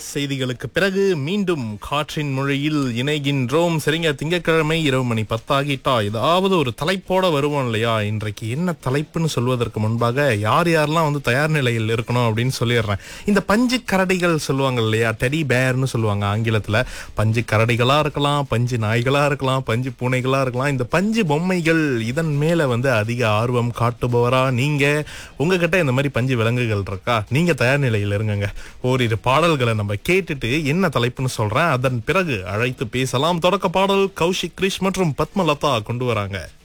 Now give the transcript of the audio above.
செய்திகளுக்கு பிறகு மீண்டும் காற்றின் மொழியில் இணைகின்றோம் சரிங்க திங்கட்கிழமை இரவு மணி பத்தாகிட்டா ஏதாவது ஒரு தலைப்போட வருவோம் இல்லையா இன்றைக்கு என்ன தலைப்புன்னு சொல்வதற்கு முன்பாக யார் யாரெல்லாம் வந்து தயார் நிலையில் இருக்கணும் அப்படின்னு சொல்லிடுறேன் இந்த பஞ்சு கரடிகள் சொல்லுவாங்க இல்லையா டெடி பேர்னு சொல்லுவாங்க ஆங்கிலத்துல பஞ்சு கரடிகளா இருக்கலாம் பஞ்சு நாய்களா இருக்கலாம் பஞ்சு பூனைகளா இருக்கலாம் இந்த பஞ்சு பொம்மைகள் இதன் மேல வந்து அதிக ஆர்வம் காட்டுபவரா நீங்க உங்ககிட்ட இந்த மாதிரி பஞ்சு விலங்குகள் இருக்கா நீங்க தயார் நிலையில் இருங்கங்க ஓரிரு பாடல்களை நம்ம கேட்டுட்டு என்ன தலைப்புன்னு சொல்றேன் அதன் பிறகு அழைத்து பேசலாம் தொடக்க பாடல் கௌஷிக் கிரிஷ் மற்றும் பத்மலதா கொண்டு வராங்க